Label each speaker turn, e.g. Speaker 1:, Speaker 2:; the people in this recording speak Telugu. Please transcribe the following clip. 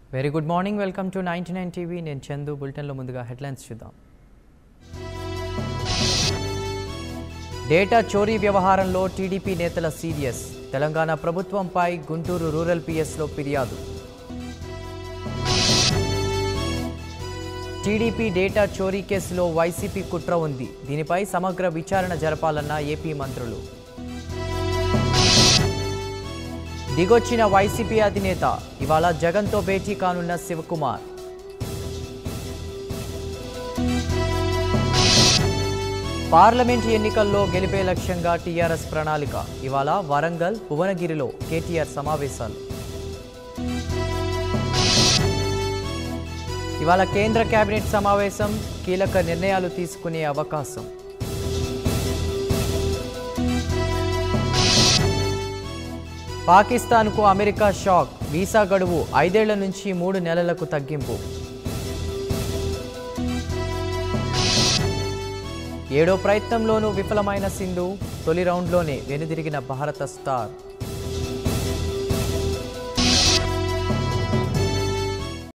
Speaker 1: very good morning welcome to ninety nine TV నేను చందు బులెటిన్లో ముందుగా హెడ్లైన్స్ చూద్దాం డేటా చోరీ వ్యవహారంలో టీడీపీ నేతల సీరియస్ తెలంగాణ ప్రభుత్వంపై గుంటూరు రూరల్ పిఎస్లో ఫిర్యాదు టీడీపీ డేటా చోరీ కేసులో వైసీపీ కుట్ర ఉంది దీనిపై సమగ్ర విచారణ జరపాలన్న ఏపీ మంత్రులు దిగొచ్చిన వైసీపీ అధినేత ఇవాళ జగన్తో భేటీ కానున్న శివకుమార్ పార్లమెంట్ ఎన్నికల్లో గెలిపే లక్ష్యంగా టీఆర్ఎస్ ప్రణాళిక ఇవాళ వరంగల్ భువనగిరిలో కేటీఆర్ సమావేశాలు ఇవాళ కేంద్ర కేబినెట్ సమావేశం కీలక నిర్ణయాలు తీసుకునే అవకాశం పాకిస్తాన్కు అమెరికా షాక్ వీసా గడువు ఐదేళ్ల నుంచి మూడు నెలలకు తగ్గింపు ఏడో ప్రయత్నంలోనూ విఫలమైన సింధు తొలి రౌండ్లోనే వెనుదిరిగిన భారత స్టార్